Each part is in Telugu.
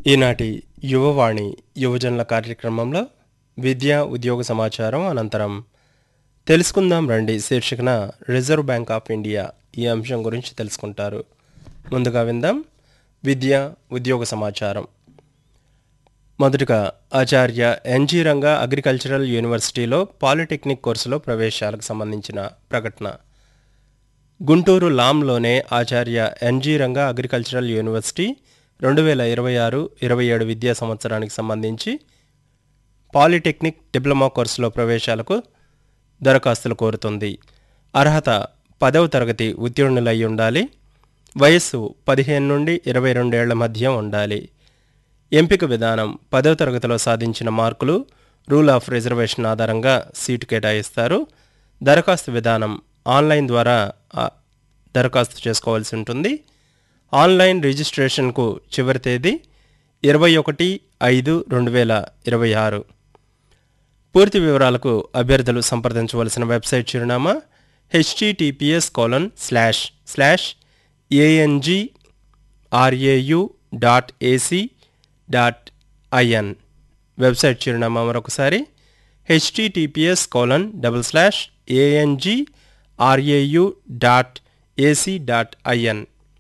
ఈనాటి యువవాణి యువజనుల కార్యక్రమంలో విద్యా ఉద్యోగ సమాచారం అనంతరం తెలుసుకుందాం రండి శీర్షికన రిజర్వ్ బ్యాంక్ ఆఫ్ ఇండియా ఈ అంశం గురించి తెలుసుకుంటారు ముందుగా విందాం విద్య ఉద్యోగ సమాచారం మొదటగా ఆచార్య ఎన్జీ రంగా అగ్రికల్చరల్ యూనివర్సిటీలో పాలిటెక్నిక్ కోర్సులో ప్రవేశాలకు సంబంధించిన ప్రకటన గుంటూరు లాంలోనే Acharya NG Ranga agricultural university రెండు వేల ఇరవై ఆరు ఇరవై ఏడు విద్యా సంవత్సరానికి సంబంధించి పాలిటెక్నిక్ డిప్లొమా కోర్సులో ప్రవేశాలకు దరఖాస్తులు కోరుతుంది అర్హత పదవ తరగతి ఉత్తీర్ణులై ఉండాలి వయస్సు పదిహేను నుండి ఇరవై రెండేళ్ల మధ్య ఉండాలి ఎంపిక విధానం పదవ తరగతిలో సాధించిన మార్కులు రూల్ ఆఫ్ రిజర్వేషన్ ఆధారంగా సీటు కేటాయిస్తారు దరఖాస్తు విధానం ఆన్లైన్ ద్వారా ఆ, దరఖాస్తు చేసుకోవాల్సి ఉంటుంది ఆన్లైన్ రిజిస్ట్రేషన్కు చివరి తేదీ ఇరవై ఒకటి ఐదు రెండు వేల ఇరవై ఆరు పూర్తి వివరాలకు అభ్యర్థులు సంప్రదించవలసిన వెబ్సైట్ చిరునామా HTTPS colon slash slash ANG RAU dot AC dot IN website చిరునామా మరొకసారి HTTPS colon double slash ANG RAU dot AC dot IN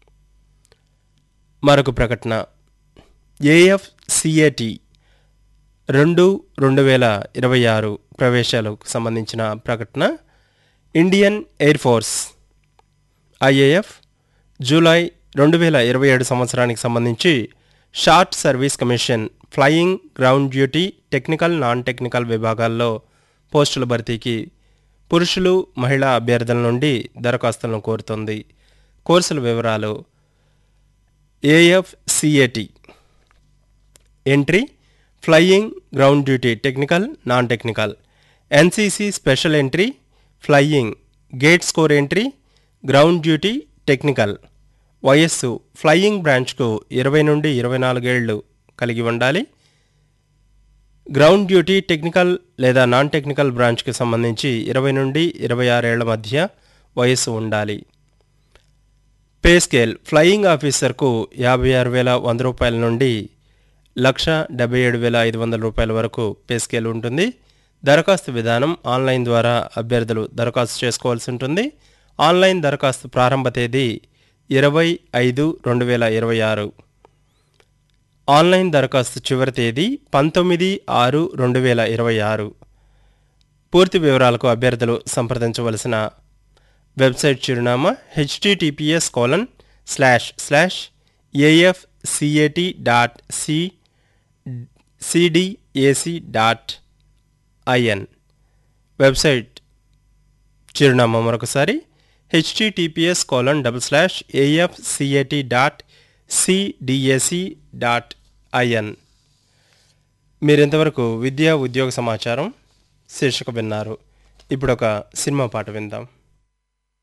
మరొక ప్రకటన ఏఎఫ్సిఏటి రెండు రెండు వేల ఇరవై ఆరు ప్రవేశాలకు సంబంధించిన ప్రకటన Indian air force IAF July రెండు వేల ఇరవై ఏడు సంవత్సరానికి సంబంధించి short service commission flying ground duty technical non technical విభాగాల్లో పోస్టుల భర్తీకి పురుషులు మహిళా అభ్యర్థుల నుండి దరఖాస్తులను కోరుతుంది కోర్సుల వివరాలు AFCAT entry flying ground duty technical non technical NCC special entry flying gate score entry ground duty technical వయస్సు ఫ్లయింగ్ బ్రాంచ్కు ఇరవై నుండి ఇరవై నాలుగేళ్లు కలిగి ఉండాలి గ్రౌండ్ డ్యూటీ టెక్నికల్ లేదా నాన్ టెక్నికల్ బ్రాంచ్కి సంబంధించి ఇరవై నుండి ఇరవై ఆరేళ్ల మధ్య వయస్సు ఉండాలి పే స్కేల్ ఫ్లయింగ్ ఆఫీసర్కు యాభై ఆరు వేల వంద రూపాయల నుండి లక్ష డెబ్బై ఏడు వేల ఐదు వందల రూపాయల వరకు పే స్కేల్ ఉంటుంది దరఖాస్తు విధానం ఆన్లైన్ ద్వారా అభ్యర్థులు దరఖాస్తు చేసుకోవాల్సి ఉంటుంది ఆన్లైన్ దరఖాస్తు ప్రారంభ తేదీ ఇరవై ఐదు రెండు వేల ఇరవై ఆరు ఆన్లైన్ దరఖాస్తు చివరి తేదీ పంతొమ్మిది ఆరు రెండు వేల ఇరవై ఆరు పూర్తి వివరాలకు అభ్యర్థులు సంప్రదించవలసిన వెబ్సైట్ చిరునామా HTTPS colon slash slash AFCAT dot C CDAC dot IN website చిరునామా మరొకసారి HTTPS colon double slash AFCAT dot CDAC dot IN మీరు ఇంతవరకు విద్యా ఉద్యోగ సమాచారం శీర్షిక విన్నారు ఇప్పుడు ఒక సినిమా పాట విందాం